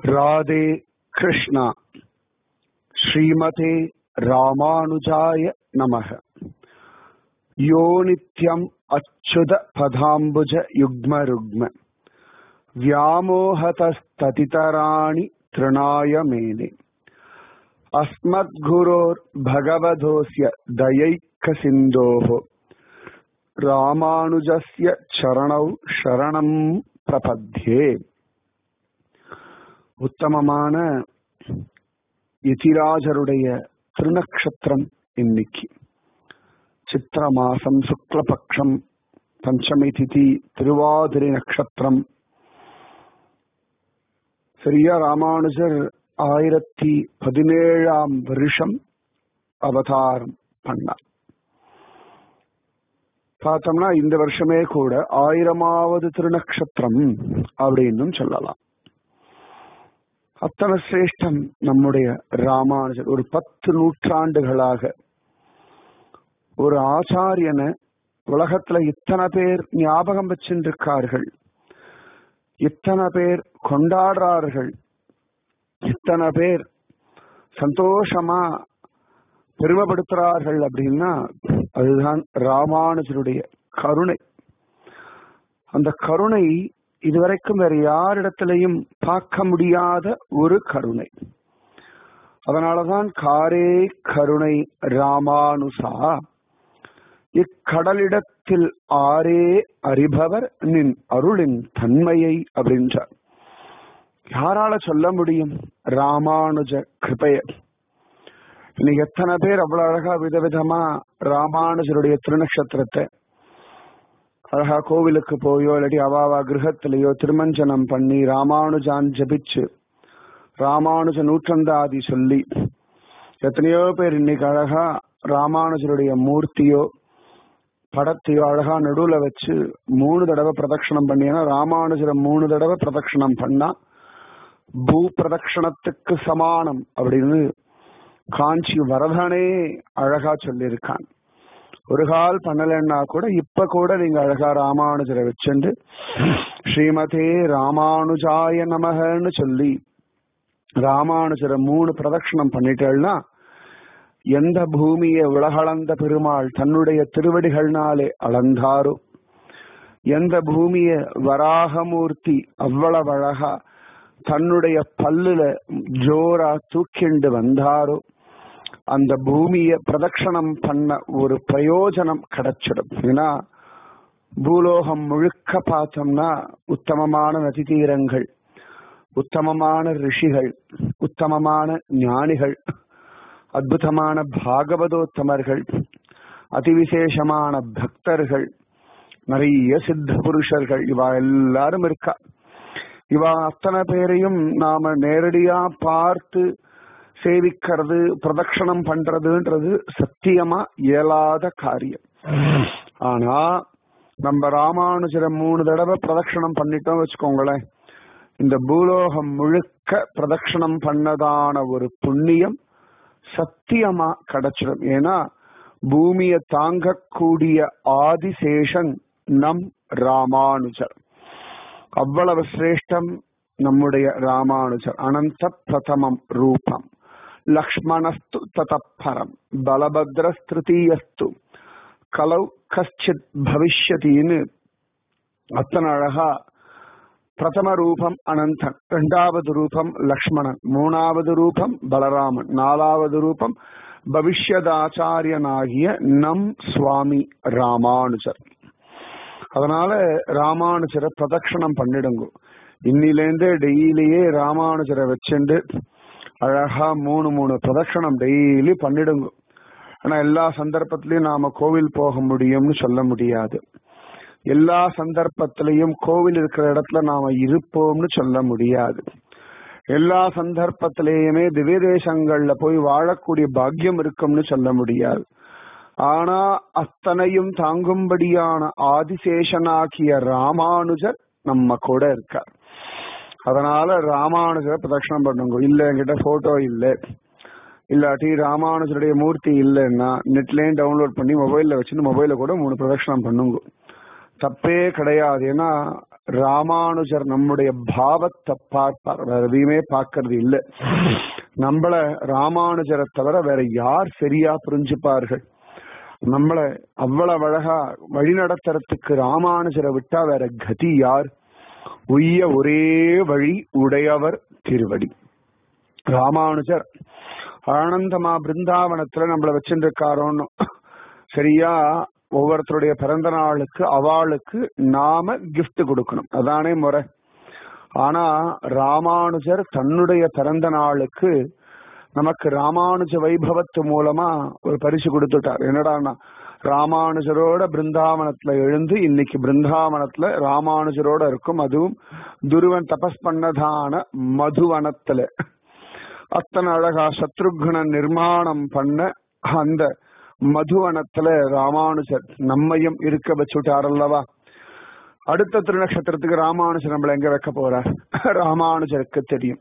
ராதே கிருஷ்ணா ஸ்ரீமதே ராமானுஜாய நமக யோ நித்யம் அச்சுத பதாம்புஜ யுக்ம ருக்ம व्यामोहतस्ततितराणि तृणाय मेने अस्मद्गुरोर्भगवधोऽस्य दयैकसिन्धोः ராமானுஜஸ்ய சரணௌ சரணம் பிரபத்யே உத்தமமான யதிராஜருடைய திருநக்ஷத்திரம் இன்னைக்கு சித்திர மாசம் சுக்லபக்ஷம் பஞ்சமி திதி திருவாதிரை நட்சத்திரம் சரியா ராமானுஜர் ஆயிரத்தி பதினேழாம் வருஷம் அவதாரம் பண்ணார் பார்த்தோம்னா இந்த வருஷமே கூட ஆயிரமாவது திருநக்ஷத்திரம் அப்படின்னு சொல்லலாம் அத்தனை சிரேஷ்டம் நம்முடைய ராமானுஜர் ஒரு பத்து நூற்றாண்டுகளாக ஒரு ஆச்சாரியனை உலகத்துல இத்தனை பேர் ஞாபகம் வச்சிருக்கார்கள் இத்தனை பேர் கொண்டாடுறார்கள் இத்தனை பேர் சந்தோஷமா பெருமைப்படுத்துறார்கள் அப்படின்னா அதுதான் ராமானுஜருடைய கருணை அந்த கருணை இதுவரைக்கும் வேற யாரிடத்திலையும் பார்க்க முடியாத ஒரு கருணை அதனாலதான் காரே கருணை ராமானுசா இக்கடலிடத்தில் ஆரே அறிபவர் நின் அருளின் தன்மையை அப்படின்றார் யாரால சொல்ல முடியும் ராமானுஜ கிருபைய இன்னைக்கு எத்தனை பேர் அவ்வளவு அழகா விதவிதமா ராமானுஜருடைய திருநக்ஷத்திரத்தை அழகா கோவிலுக்கு போயோ இல்லாட்டி அவாவா கிரகத்திலேயோ திருமஞ்சனம் பண்ணி ராமானுஜான் ஜபிச்சு ராமானுஜ நூற்றந்தாதி சொல்லி எத்தனையோ பேர் இன்னைக்கு அழகா ராமானுஜருடைய மூர்த்தியோ படத்தையோ அழகா நடுவுல வச்சு மூணு தடவை பிரதட்சணம் பண்ணினா ராமானுஜரை மூணு தடவை பிரதட்சணம் பண்ணா பூ பிரதட்சணத்துக்கு சமானம் அப்படின்னு காஞ்சி வரதனே அழகா சொல்லியிருக்கான் ஒரு கால் பண்ணலன்னா கூட இப்ப கூட நீங்க அழகா ராமானுஜரை வச்சுண்டு ஸ்ரீமதே ராமானுஜாய நமகன்னு சொல்லி ராமானுஜரை மூணு பிரதட்சணம் பண்ணிட்டேன்னா எந்த பூமியை உலகளந்த பெருமாள் தன்னுடைய திருவடிகள்னாலே அளந்தாரோ எந்த பூமிய வராகமூர்த்தி அவ்வளவு அழகா தன்னுடைய பல்லுல ஜோரா தூக்கிண்டு வந்தாரோ அந்த பூமிய பிரதட்சணம் பண்ண ஒரு பிரயோஜனம் கிடைச்சிடும் ஏன்னா பூலோகம் முழுக்க பார்த்தோம்னா உத்தமமான நதி தீரங்கள் உத்தமமான ரிஷிகள் உத்தமமான ஞானிகள் அற்புதமான பாகவதோத்தமர்கள் அதிவிசேஷமான பக்தர்கள் நிறைய சித்த புருஷர்கள் இவா எல்லாரும் இருக்கா இவா அத்தனை பேரையும் நாம நேரடியா பார்த்து சேவிக்கிறது பிரதட்சணம் பண்றதுன்றது சத்தியமா இயலாத காரியம் ஆனா நம்ம ராமானுஜரை மூணு தடவை பிரதட்சணம் பண்ணிட்டோம் வச்சுக்கோங்களேன் இந்த பூலோகம் முழுக்க பிரதட்சணம் பண்ணதான ஒரு புண்ணியம் சத்தியமா கிடைச்சிடும் ஏன்னா பூமியை தாங்கக்கூடிய ஆதிசேஷன் நம் ராமானுஜர் அவ்வளவு சிரேஷ்டம் நம்முடைய ராமானுஜர் அனந்த பிரதமம் ரூபம் லக்ஷ்மணஸ்து ததப்பரம் பலபத்ரஸ்திருத்தீயஸ்து கலௌ கஷ்டித் பவிஷ்யத்தின்னு அத்தனை அழகா பிரதம ரூபம் அனந்தன் இரண்டாவது ரூபம் லக்ஷ்மணன் மூணாவது ரூபம் பலராமன் நாலாவது ரூபம் பவிஷ்யதாச்சாரியனாகிய நம் சுவாமி ராமானுஜர் அதனால ராமானுஜரை பிரதட்சணம் பண்ணிடுங்க இன்னிலேருந்து டெய்லியே ராமானுஜரை வச்சுண்டு அழகா மூணு மூணு பிரதட்சணம் டெய்லி பண்ணிடுங்க ஆனா எல்லா சந்தர்ப்பத்திலையும் நாம கோவில் போக முடியும்னு சொல்ல முடியாது எல்லா சந்தர்ப்பத்திலையும் கோவில் இருக்கிற இடத்துல நாம இருப்போம்னு சொல்ல முடியாது எல்லா சந்தர்ப்பத்திலேயுமே திவ்ய தேசங்கள்ல போய் வாழக்கூடிய பாக்கியம் இருக்கும்னு சொல்ல முடியாது ஆனா அத்தனையும் தாங்கும்படியான ஆதிசேஷனாகிய ராமானுஜர் நம்ம கூட இருக்கார் அதனால ராமானுஜரை பிரதட்சணம் பண்ணுங்க இல்ல என்கிட்ட போட்டோ இல்ல இல்லாட்டி ராமானுஜருடைய மூர்த்தி இல்லைன்னா நெட்லயும் டவுன்லோட் பண்ணி மொபைல்ல வச்சுட்டு மொபைல கூட மூணு பிரதட்சணம் பண்ணுங்க தப்பே கிடையாது ஏன்னா ராமானுஜர் நம்முடைய பாவத்தை பார்ப்பார் வேற எதையுமே பார்க்கறது இல்ல நம்மள ராமானுஜரை தவிர வேற யார் சரியா புரிஞ்சுப்பார்கள் நம்மள அவ்வளவு அழகா வழி நடத்துறதுக்கு ராமானுஜரை விட்டா வேற கதி யார் உய்ய ஒரே வழி உடையவர் திருவடி ராமானுஜர் ஆனந்தமா பிருந்தாவனத்துல நம்மள வச்சிருக்காரோன்னு சரியா ஒவ்வொருத்தருடைய பிறந்த நாளுக்கு அவளுக்கு நாம gift கொடுக்கணும் அதானே முறை ஆனா ராமானுஜர் தன்னுடைய பிறந்த நாளுக்கு நமக்கு ராமானுஜ வைபவத்து மூலமா ஒரு பரிசு கொடுத்துட்டார் என்னடான்னா ராமானுஜரோட பிருந்தாவனத்துல எழுந்து இன்னைக்கு பிருந்தாவனத்துல ராமானுஜரோட இருக்கும் அதுவும் துருவன் தபஸ் பண்ணதான மதுவனத்துல அத்தனை அழகா சத்ருக்ன நிர்மாணம் பண்ண அந்த மதுவனத்துல ராமானுஜர் நம்மையும் இருக்க வச்சுட்டார் அல்லவா அடுத்த திருநக்ஷத்திரத்துக்கு ராமானுஜர் நம்மள எங்க வைக்க போறார் ராமானுஜருக்கு தெரியும்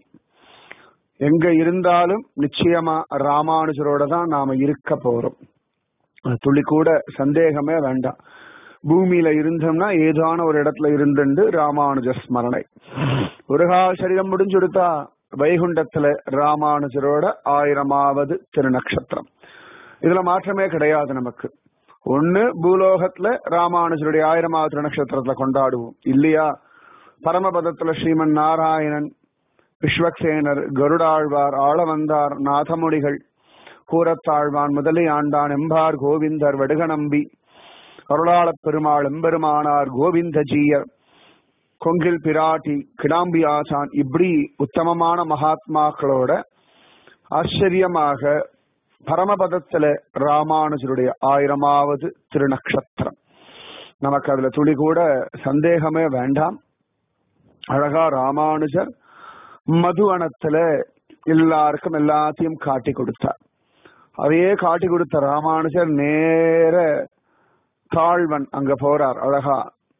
எங்க இருந்தாலும் நிச்சயமா ராமானுஜரோட தான் நாம இருக்க போறோம் அது துளி கூட சந்தேகமே வேண்டாம் பூமியில இருந்தோம்னா ஏதான ஒரு இடத்துல இருந்துண்டு ராமானுஜ ஸ்மரணை ஒரு கால சரீரம் முடிஞ்சுடுத்தா வைகுண்டத்துல ராமானுஜரோட ஆயிரமாவது திருநக்ஷத்திரம் இதுல மாற்றமே கிடையாது நமக்கு ஒண்ணு பூலோகத்துல ராமானுஜருடைய ஆயிரமாவது திருநக்ஷத்திரத்துல கொண்டாடுவோம் இல்லையா பரமபதத்துல ஸ்ரீமன் நாராயணன் விஸ்வக்சேனர் கருடாழ்வார் ஆளவந்தார் நாதமுடிகள் கூரத்தாழ்வான் முதலி ஆண்டான் எம்பார் கோவிந்தர் வடுகநம்பி அருளாளப் பெருமாள் எம்பெருமானார் கோவிந்தஜீயர் கொங்கில் பிராட்டி கிடாம்பி ஆசான் இப்படி உத்தமமான மகாத்மாக்களோட ஆச்சரியமாக பரமபதத்துல ராமானுஜருடைய ஆயிரமாவது திருநக்ஷத்திரம் நமக்கு அதுல துளி கூட சந்தேகமே வேண்டாம் அழகா ராமானுஜர் மதுவனத்துல எல்லாருக்கும் எல்லாத்தையும் காட்டி கொடுத்தார் அதையே காட்டி கொடுத்த ராமானுஜர் நேர தாழ்வன் அங்க போறார் அழகா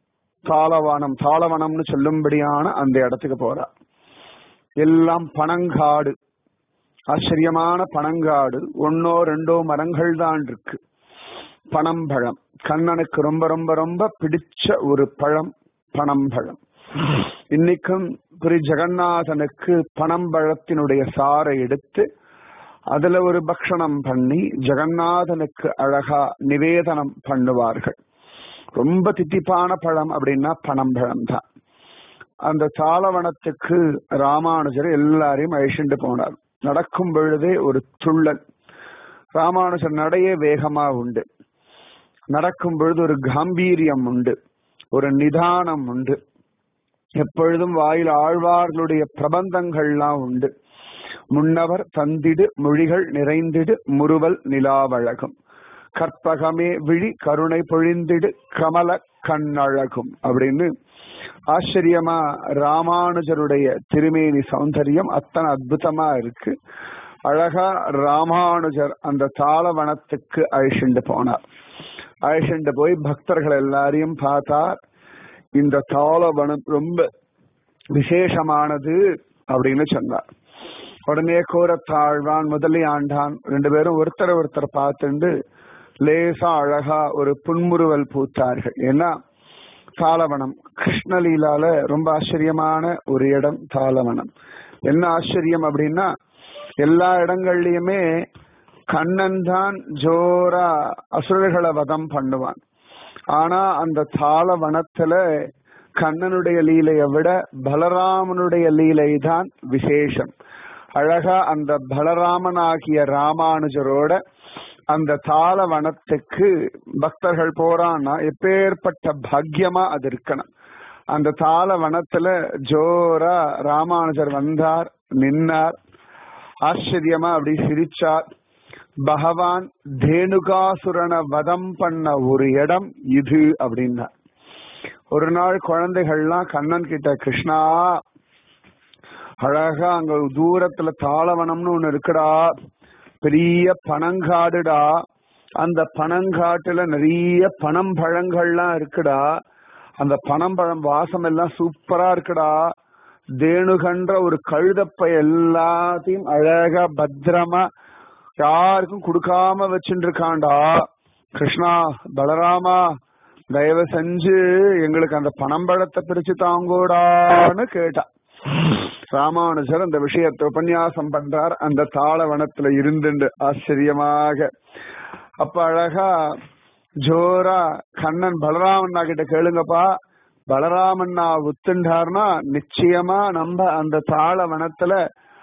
தாளவனம் தாளவனம்னு சொல்லும்படியான அந்த இடத்துக்கு போறார் எல்லாம் பனங்காடு ஆச்சரியமான பனங்காடு ஒன்னோ ரெண்டோ மரங்கள் தான் இருக்கு பனம்பழம் கண்ணனுக்கு ரொம்ப ரொம்ப ரொம்ப பிடிச்ச ஒரு பழம் பனம்பழம் இன்னைக்கும் புரி ஜெகநாதனுக்கு பனம்பழத்தினுடைய சாறை எடுத்து அதுல ஒரு பக்ஷணம் பண்ணி ஜெகநாதனுக்கு அழகா நிவேதனம் பண்ணுவார்கள் ரொம்ப தித்திப்பான பழம் அப்படின்னா பனம்பழம் தான் அந்த தாளவனத்துக்கு ராமானுஜர் எல்லாரையும் அழிச்சுட்டு போனார் நடக்கும் பொழுதே ஒரு துள்ளல் ராமானுஜர் நடையே வேகமா உண்டு நடக்கும் பொழுது ஒரு காம்பீரியம் உண்டு ஒரு நிதானம் உண்டு எப்பொழுதும் வாயில் ஆழ்வார்களுடைய பிரபந்தங்கள்லாம் உண்டு முன்னவர் தந்திடு மொழிகள் நிறைந்திடு முறுவல் நிலாவழகும் கற்பகமே விழி கருணை பொழிந்திடு கமல கண்ணழகும் அப்படின்னு ஆச்சரியமா ராமானுஜருடைய திருமேனி சௌந்தரியம் அத்தனை அற்புதமா இருக்கு அழகா ராமானுஜர் அந்த தாளவனத்துக்கு அழிச்சுண்டு போனார் அழிச்சுண்டு போய் பக்தர்கள் எல்லாரையும் பார்த்தார் இந்த தாளவனம் ரொம்ப விசேஷமானது அப்படின்னு சொன்னார் உடனே கோரத்தாழ்வான் முதலி ஆண்டான் ரெண்டு பேரும் ஒருத்தர் ஒருத்தர் பார்த்துண்டு லேசா அழகா ஒரு புன்முறுவல் பூத்தார்கள் ஏன்னா தாளவனம் கிருஷ்ணலீலால ரொம்ப ஆச்சரியமான ஒரு இடம் தாளவனம் என்ன ஆச்சரியம் அப்படின்னா எல்லா இடங்கள்லயுமே கண்ணன் தான் ஜோரா அசுரர்களை வதம் பண்ணுவான் ஆனா அந்த தாளவனத்துல கண்ணனுடைய லீலையை விட பலராமனுடைய லீலை தான் விசேஷம் அழகா அந்த பலராமனாகிய ராமானுஜரோட அந்த தாள வனத்துக்கு பக்தர்கள் போறான்னா எப்பேற்பட்ட பாக்கியமா அது இருக்கணும் அந்த தாள வனத்துல ஜோரா ராமானுஜர் வந்தார் நின்னார் ஆச்சரியமா அப்படி சிரிச்சார் பகவான் தேனுகாசுரனை வதம் பண்ண ஒரு இடம் இது அப்படின்னா ஒரு நாள் குழந்தைகள்லாம் கண்ணன் கிட்ட கிருஷ்ணா அழகா அங்க தூரத்துல தாளவனம்னு ஒண்ணு இருக்குடா பெரிய பனங்காடுடா அந்த பனங்காட்டுல நிறைய பனம் பழங்கள்லாம் இருக்குடா அந்த பனம்பழம் வாசம் எல்லாம் சூப்பரா இருக்குடா தேனுகன்ற ஒரு கழுதப்பை எல்லாத்தையும் அழகா பத்திரமா யாருக்கும் கொடுக்காம வச்சுட்டு இருக்காண்டா கிருஷ்ணா பலராமா தயவு செஞ்சு எங்களுக்கு அந்த பணம்பழத்தை பிரிச்சு தாங்கோடான்னு கேட்டா ராமானுஜர் அந்த விஷயத்தை உபன்யாசம் பண்றார் அந்த தாளவனத்துல இருந்துண்டு ஆச்சரியமாக அப்ப அழகா ஜோரா கண்ணன் பலராமண்ணா கிட்ட கேளுங்கப்பா பலராமண்ணா உத்துண்டார்னா நிச்சயமா நம்ம அந்த தாளவனத்துல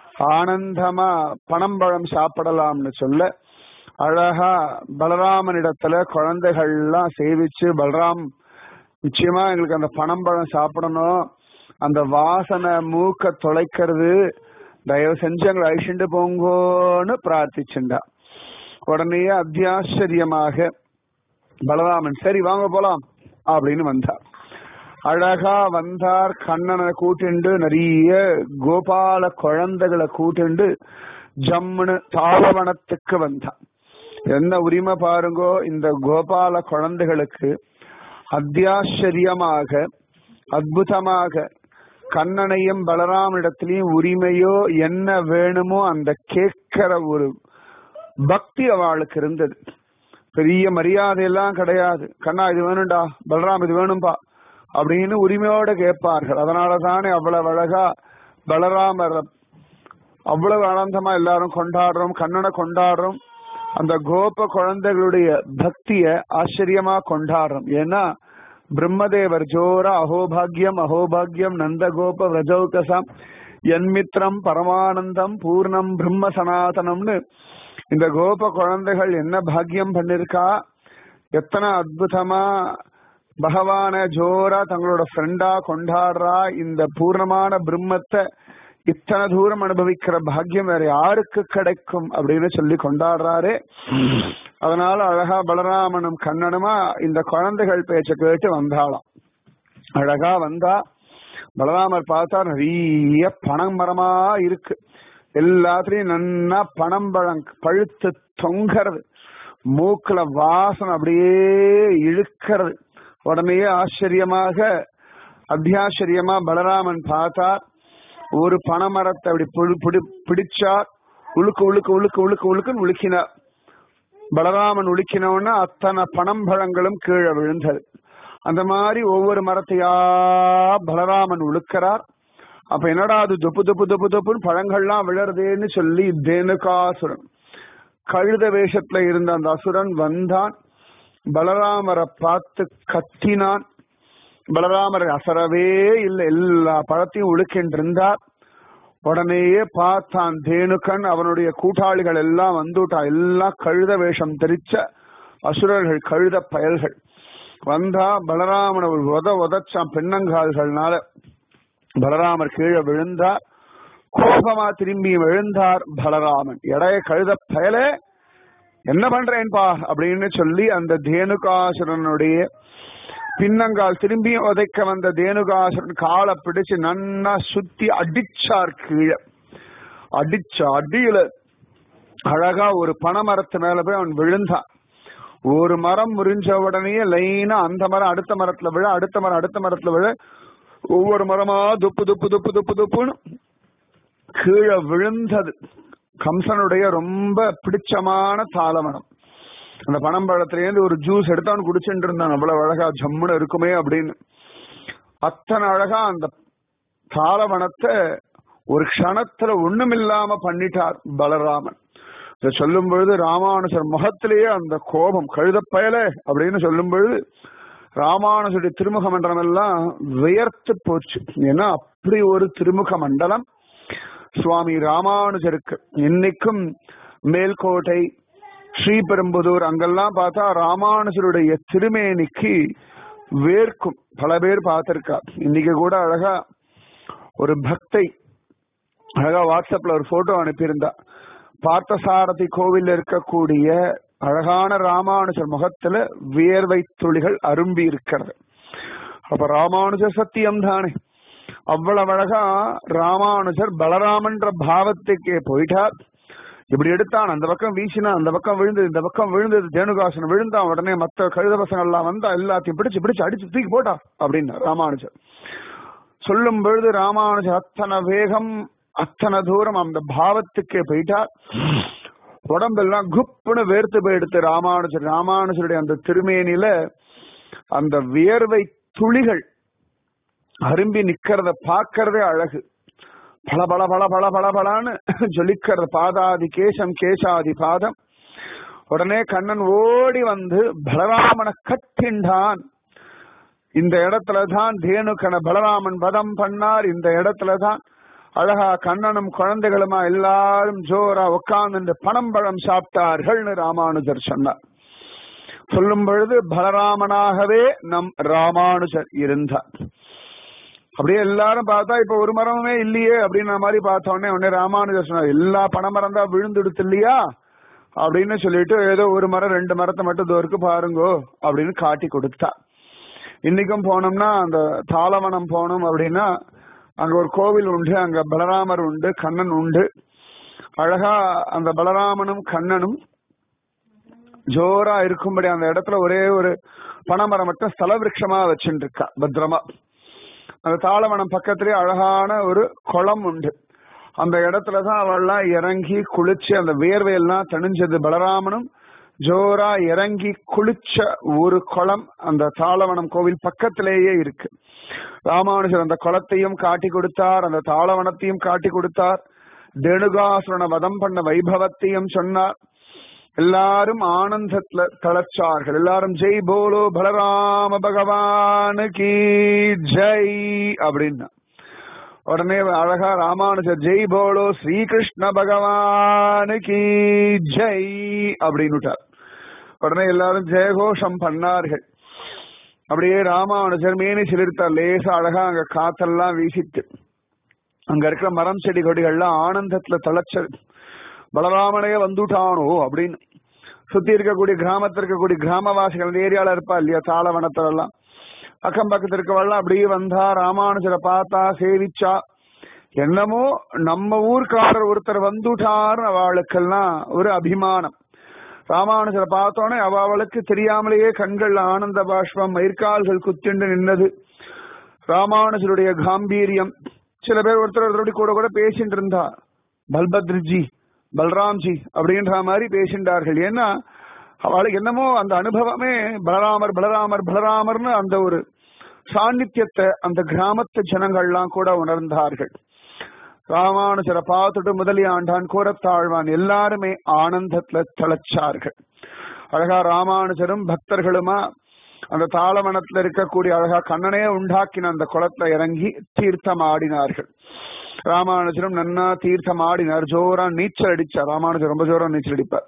ஆனந்தமா பனம்பழம் சாப்பிடலாம்னு சொல்ல அழகா பலராமனிடத்துல குழந்தைகள்லாம் சேவிச்சு பலராம் நிச்சயமா எங்களுக்கு அந்த பனம்பழம் சாப்பிடணும் அந்த வாசனை மூக்க தொலைக்கிறது தயவு செஞ்சு எங்களை அழிச்சுட்டு போங்கோன்னு பிரார்த்திச்சுண்டா உடனே அத்தியாச்சரியமாக பலராமன் சரி வாங்க போலாம் அப்படின்னு வந்தார் அழகா வந்தார் கண்ணனை கூட்டிண்டு நிறைய கோபால குழந்தைகளை கூட்டிண்டு ஜம்முன்னு தாளவனத்துக்கு வந்தான் என்ன உரிமை பாருங்கோ இந்த கோபால குழந்தைகளுக்கு அத்தியாச்சரியமாக அற்புதமாக கண்ணனையும் பலராமிடத்திலையும் உரிமையோ என்ன வேணுமோ அந்த கேட்கிற ஒரு பக்தி அவளுக்கு இருந்தது பெரிய மரியாதை எல்லாம் கிடையாது கண்ணா இது வேணும்டா பலராம் இது வேணும்பா அப்படின்னு உரிமையோட கேட்பார்கள் அதனால தானே அவ்வளவு அழகா பலராமர் அவ்வளவு ஆனந்தமா எல்லாரும் கொண்டாடுறோம் கண்ணனை கொண்டாடுறோம் அந்த கோப குழந்தைகளுடைய பக்திய ஆச்சரியமா கொண்டாடுறோம் ஏன்னா பிரம்மதேவர் ஜோர அகோபாகியம் அகோபாகியம் நந்தகோப விரஜௌகசம் என்மித்ரம் பரமானந்தம் பூர்ணம் பிரம்ம சனாதனம்னு இந்த கோப குழந்தைகள் என்ன பாக்கியம் பண்ணிருக்கா எத்தனை அற்புதமா பகவான ஜோரா தங்களோட ஃப்ரெண்டா கொண்டாடுறா இந்த பூர்ணமான பிரம்மத்தை இத்தனை தூரம் அனுபவிக்கிற பாக்கியம் வேற யாருக்கு கிடைக்கும் அப்படின்னு சொல்லி கொண்டாடுறாரு அதனால அழகா பலராமனும் கண்ணனுமா இந்த குழந்தைகள் பேச்ச கேட்டு வந்தாளாம் அழகா வந்தா பலராமர் பார்த்தா நிறைய பணம் மரமா இருக்கு எல்லாத்துலயும் நன்னா பணம் பழம் பழுத்து தொங்கறது மூக்குல வாசனை அப்படியே இழுக்கிறது உடனே ஆச்சரியமாக அத்தியாச்சரியமா பலராமன் பார்த்தார் ஒரு பனைமரத்தை அப்படி புடி- புடி- பிடிச்சார் உழுக்கு உழுக்கு உழுக்கு உழுக்கு உழுக்குன்னு உழுக்கினார் பலராமன் உழுக்கினவுடனே அத்தனை பனம்பழங்களும் கீழே விழுந்தது அந்த மாதிரி ஒவ்வொரு மரத்தையா பலராமன் உழுக்கிறார் அப்ப என்னடா அது தொப்பு தொப்பு தொப்பு தொப்புன்னு பழங்கள்லாம் விழறதேன்னு சொல்லி தேனுகாசுரன் கழுத வேஷத்துல இருந்த அந்த அசுரன் வந்தான் பலராமரை பார்த்து கத்தினான் பலராமர் அசரவே இல்லை எல்லா பழத்தையும் உழுக்கின்றிருந்தார் உடனேயே பார்த்தான் தேனுக்கன் அவனுடைய கூட்டாளிகள் எல்லாம் வந்துட்டா எல்லாம் கழுத வேஷம் தெரிச்ச அசுரர்கள் கழுத பயல்கள் வந்தா பலராமன் ஒரு உத உதச்சான் பெண்ணங்கால்கள்னால பலராமர் கீழே விழுந்தார் கோபமா திரும்பி விழுந்தார் பலராமன் எடைய கழுத பயலே என்ன பண்றேன்பா அப்படின்னு சொல்லி அந்த தேனுகாசுரனுடைய பின்னங்கால் திரும்பியும் உதைக்க வந்த தேனுகாசுரன் காலை பிடிச்சு நன்னா சுத்தி அடிச்சார் கீழே அடிச்ச அடியில அழகா ஒரு பனைமரத்து மேல போய் அவன் விழுந்தான் ஒரு மரம் முறிஞ்ச உடனே லைனா அந்த மரம் அடுத்த மரத்துல விழ அடுத்த மரம் அடுத்த மரத்துல விழ ஒவ்வொரு மரமா துப்பு துப்பு துப்பு துப்பு துப்புன்னு கீழே விழுந்தது கம்சனுடைய ரொம்ப பிடிச்சமான தாளமரம் அந்த பனம்பழத்திலேருந்து ஒரு ஜூஸ் எடுத்து அவன் குடிச்சுட்டு இருந்தான் அவ்வளவு அழகா ஜம்முன்னு இருக்குமே அப்படின்னு அத்தனை அழகா அந்த தாளவனத்தை ஒரு க்ஷணத்துல ஒண்ணுமில்லாம பண்ணிட்டார் பலராமன் இதை சொல்லும் பொழுது ராமானுஜர் முகத்திலேயே அந்த கோபம் கழுத பயலே அப்படின்னு சொல்லும் பொழுது ராமானுஜருடைய திருமுக மண்டலம் எல்லாம் வியர்த்து போச்சு ஏன்னா அப்படி ஒரு திருமுக மண்டலம் சுவாமி ராமானுஜருக்கு இன்னைக்கும் மேல்கோட்டை ஸ்ரீபெரும்புதூர் அங்கெல்லாம் பார்த்தா ராமானுஜருடைய திருமேனிக்கு வேர்க்கும் பல பேர் பார்த்திருக்கா இன்னைக்கு கூட அழகா ஒரு பக்தை அழகா வாட்ஸ்அப்ல ஒரு போட்டோ அனுப்பியிருந்தா பார்த்தசாரதி கோவில் இருக்கக்கூடிய அழகான ராமானுஜர் முகத்துல வியர்வை துளிகள் அரும்பி இருக்கிறது அப்ப ராமானுஜர் சத்தியம் தானே அவ்வளவு அழகா ராமானுஜர் பலராமன்ற பாவத்துக்கே போயிட்டார் இப்படி எடுத்தான் அந்த பக்கம் வீசினா அந்த பக்கம் விழுந்தது இந்த பக்கம் விழுந்தது தேனுகாசன் விழுந்தான் உடனே மத்த கழுத பசங்க எல்லாம் வந்தா எல்லாத்தையும் பிடிச்சு பிடிச்சு அடிச்சு தூக்கி போட்டா அப்படின்னு ராமானுஜர் சொல்லும் பொழுது ராமானுஜர் அத்தனை வேகம் அத்தனை தூரம் அந்த பாவத்துக்கே போயிட்டார் உடம்பெல்லாம் குப்புன்னு வேர்த்து போயிடுத்து ராமானுஜர் ராமானுஜருடைய அந்த திருமேனில அந்த வியர்வை துளிகள் அரும்பி நிக்கிறத பார்க்கறதே அழகு பல பல பல பல பல பலான்னு ஜொலிக்கிறது பாதாதி கேசம் கேசாதி பாதம் உடனே கண்ணன் ஓடி வந்து பலராமனை கட்டின்றான் இந்த இடத்துலதான் தேனுக்கன பலராமன் வதம் பண்ணார் இந்த இடத்துலதான் அழகா கண்ணனும் குழந்தைகளுமா எல்லாரும் ஜோரா உட்கார்ந்து பணம் பழம் சாப்பிட்டார்கள்னு ராமானுஜர் சொன்னார் சொல்லும் பொழுது பலராமனாகவே நம் ராமானுஜர் இருந்தார் அப்படியே எல்லாரும் பார்த்தா இப்ப ஒரு மரமே இல்லையே அப்படின்ற மாதிரி பார்த்த உடனே உடனே ராமானுஜர் சொன்னார் எல்லா பனைமரம் தான் விழுந்துடுத்து இல்லையா அப்படின்னு சொல்லிட்டு ஏதோ ஒரு மரம் ரெண்டு மரத்தை மட்டும் தோருக்கு பாருங்கோ அப்படின்னு காட்டி கொடுத்தா இன்னைக்கும் போனோம்னா அந்த தாளவனம் போனோம் அப்படின்னா அங்க ஒரு கோவில் உண்டு அங்க பலராமர் உண்டு கண்ணன் உண்டு அழகா அந்த பலராமனும் கண்ணனும் ஜோரா இருக்கும்படி அந்த இடத்துல ஒரே ஒரு பனைமரம் மட்டும் ஸ்தல விருட்சமா வச்சுட்டு இருக்கா பத்திரமா அந்த தாளவனம் பக்கத்திலே அழகான ஒரு குளம் உண்டு அந்த இடத்துலதான் அவள்லாம் இறங்கி குளிச்சு அந்த வேர்வையெல்லாம் தணிஞ்சது பலராமனும் ஜோரா இறங்கி குளிச்ச ஒரு குளம் அந்த தாளவனம் கோவில் பக்கத்திலேயே இருக்கு ராமானுஜர் அந்த குளத்தையும் காட்டி கொடுத்தார் அந்த தாளவனத்தையும் காட்டி கொடுத்தார் தேனுகாசுரனை வதம் பண்ண வைபவத்தையும் சொன்னார் எல்லாரும் ஆனந்தத்துல தளச்சார்கள் எல்லாரும் ஜெய் போலோ பலராம பகவான் கி ஜெய் அப்படின்னா உடனே அழகா ராமானுஜர் ஜெய் போலோ ஸ்ரீகிருஷ்ண பகவான் கி ஜெய் அப்படின்னுட்டார் உடனே எல்லாரும் ஜெயகோஷம் பண்ணார்கள் அப்படியே ராமானுஜர் மேனி சிலிர்த்தார் லேசா அழகா அங்க காத்தெல்லாம் வீசிட்டு அங்க இருக்கிற மரம் செடி கொடிகள்லாம் ஆனந்தத்துல தளச்சது பலராமனே வந்துட்டானோ அப்படின்னு சுத்தி இருக்கக்கூடிய கிராமத்துல இருக்கக்கூடிய கிராமவாசிகள் அந்த ஏரியால இருப்பா இல்லையா தாளவனத்துல எல்லாம் அக்கம் பக்கத்துல இருக்கவெல்லாம் அப்படியே வந்தா ராமானுஜரை பார்த்தா சேவிச்சா என்னமோ நம்ம ஊர்க்காரர் ஒருத்தர் வந்துட்டார் அவளுக்கெல்லாம் ஒரு அபிமானம் ராமானுஜரை பார்த்தோன்னே அவளுக்கு தெரியாமலேயே கண்கள் ஆனந்த பாஷ்பம் மயிர்கால்கள் குத்திண்டு நின்னது ராமானுஜருடைய காம்பீரியம் சில பேர் ஒருத்தர் ஒருத்தரோட கூட கூட பேசிட்டு இருந்தா பல்பத்ரிஜி பல்ராம்ஜி அப்படின்ற மாதிரி பேசிண்டார்கள் ஏன்னா அவளுக்கு என்னமோ அந்த அனுபவமே பலராமர் பலராமர் பலராமர்னு அந்த ஒரு சாநித்தியத்தை அந்த கிராமத்து ஜனங்கள்லாம் கூட உணர்ந்தார்கள் ராமானுஜரை பார்த்துட்டு முதலியாண்டான் கூறத்தாழ்வான் எல்லாருமே ஆனந்தத்துல தளச்சார்கள் அழகா ராமானுஜரும் பக்தர்களுமா அந்த தாளவனத்துல இருக்கக்கூடிய அழகா கண்ணனே உண்டாக்கின அந்த குளத்துல இறங்கி தீர்த்தம் ஆடினார்கள் ராமானுஜரும் நன்னா தீர்த்தம் ஆடினார் ஜோரா நீச்சல் அடிச்சார் ராமானுஜர் ரொம்ப ஜோரா நீச்சல் அடிப்பார்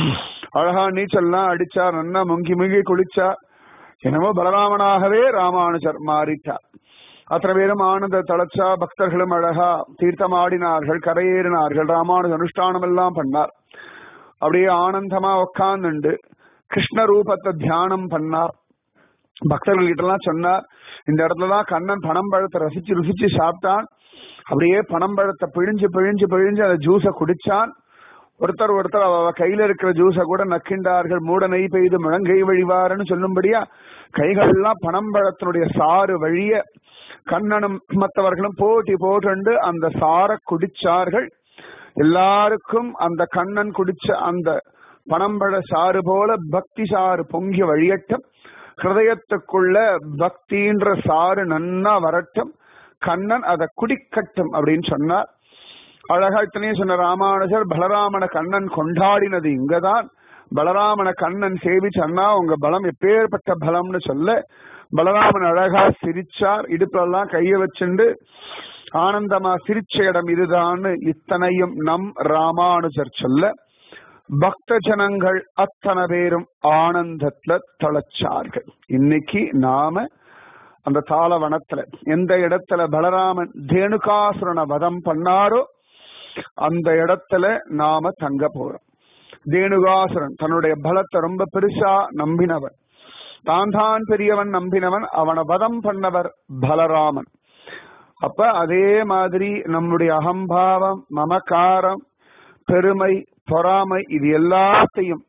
அழகா நீச்சல்லாம் அடிச்சார் நன்னா முங்கி முங்கி குளிச்சார் என்னமோ பலராமனாகவே ராமானுஜர் மாறிட்டார் அத்தனை பேரும் ஆனந்த தளச்சா பக்தர்களும் அழகா தீர்த்தம் ஆடினார்கள் கரையேறினார்கள் ராமானுஜ அனுஷ்டானம் எல்லாம் பண்ணார் அப்படியே ஆனந்தமா உட்கார்ந்துண்டு கிருஷ்ண ரூபத்தை தியானம் பண்ணார் பக்தர்கள் கிட்ட எல்லாம் சொன்னார் இந்த இடத்துலதான் கண்ணன் பனம் பழத்தை ரசிச்சு ருசிச்சு சாப்பிட்டான் அப்படியே பனம் பழத்தை பிழிஞ்சு பிழிஞ்சு பிழிஞ்சு அந்த ஜூஸை குடிச்சான் ஒருத்தர் ஒருத்தர் அவ கையில இருக்கிற ஜூஸை கூட நக்கின்றார்கள் மூட நெய் பெய்து முழங்கை வழிவாருன்னு சொல்லும்படியா கைகள் எல்லாம் பனம்பழத்தினுடைய சாறு வழிய கண்ணனும் மற்றவர்களும் போட்டி போட்டு அந்த சாரை குடிச்சார்கள் எல்லாருக்கும் அந்த கண்ணன் குடிச்ச அந்த பனம்பழ சாறு போல பக்தி சாறு பொங்கி வழியட்டும் ஹிருதயத்துக்குள்ள பக்தின்ற சாறு நன்னா வரட்டும் கண்ணன் அதை குடிக்கட்டும் அப்படின்னு சொன்னார் அழகா இத்தனையும் சொன்ன ராமானுஜர் பலராமன கண்ணன் கொண்டாடினது இங்கதான் பலராமன கண்ணன் சேவிச்சன்னா உங்க பலம் எப்பேற்பட்ட பலம்னு சொல்ல பலராமன் அழகா சிரிச்சார் இடுப்புல எல்லாம் கைய வச்சுண்டு ஆனந்தமா சிரிச்ச இடம் இதுதான்னு இத்தனையும் நம் ராமானுஜர் சொல்ல பக்த ஜனங்கள் அத்தனை பேரும் ஆனந்தத்துல தளச்சார்கள் இன்னைக்கு நாம அந்த தாளவனத்துல எந்த இடத்துல பலராமன் தேனுகாசுரனை வதம் பண்ணாரோ அந்த இடத்துல நாம தங்க போறோம் தேனுகாசுரன் தன்னுடைய பலத்தை ரொம்ப பெருசா நம்பினவன் தான் தான் பெரியவன் நம்பினவன் அவனை வதம் பண்ணவர் பலராமன் அப்ப அதே மாதிரி நம்முடைய அகம்பாவம் மமக்காரம் பெருமை பொறாமை இது எல்லாத்தையும்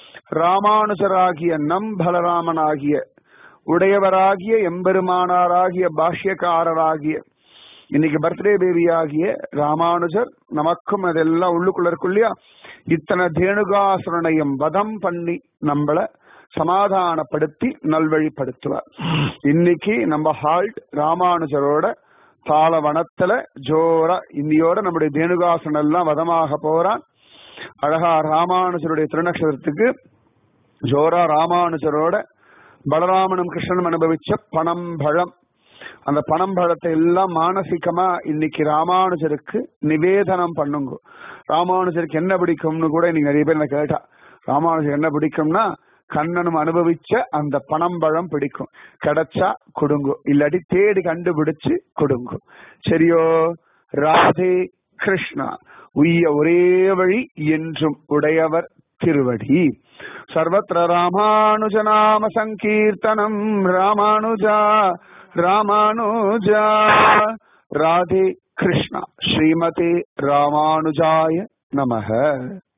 ராமானுஜராகிய நம் பலராமனாகிய உடையவராகிய எம்பெருமானாராகிய பாஷ்யக்காரராகிய இன்னைக்கு பர்த்டே பேபி ஆகிய ராமானுஜர் நமக்கும் அதெல்லாம் உள்ளுக்குள்ள இருக்கும் இல்லையா இத்தனை தேனுகாசுரனையும் வதம் பண்ணி நம்மள சமாதானப்படுத்தி நல்வழிப்படுத்துவார் இன்னைக்கு நம்ம ஹால்ட் ராமானுஜரோட தாளவனத்துல ஜோரா இன்னியோட நம்முடைய தேனுகாசன் எல்லாம் வதமாக போறான் அழகா ராமானுஜருடைய திருநக்ஷத்திரத்துக்கு ஜோரா ராமானுஜரோட பலராமனும் கிருஷ்ணனும் அனுபவிச்ச பணம் பழம் அந்த பணம் பழத்தை எல்லாம் மானசிகமா இன்னைக்கு ராமானுஜருக்கு நிவேதனம் பண்ணுங்க ராமானுஜருக்கு என்ன பிடிக்கும்னு கூட இன்னைக்கு நிறைய பேர் என்ன கேட்டா ராமானுஜர் என்ன பிடிக்கும்னா கண்ணனும் அனுபவிச்ச அந்த பணம் பழம் பிடிக்கும் கிடைச்சா கொடுங்க இல்லாட்டி தேடி கண்டுபிடிச்சு கொடுங்க சரியோ ராதே கிருஷ்ணா உய்ய ஒரே வழி என்றும் உடையவர் திருவடி சர்வத்திர ராமானுஜநாம சங்கீர்த்தனம் ராமானுஜா ராமானுஜா ராதே கிருஷ்ணா ஸ்ரீமதே ராமானுஜாய நமக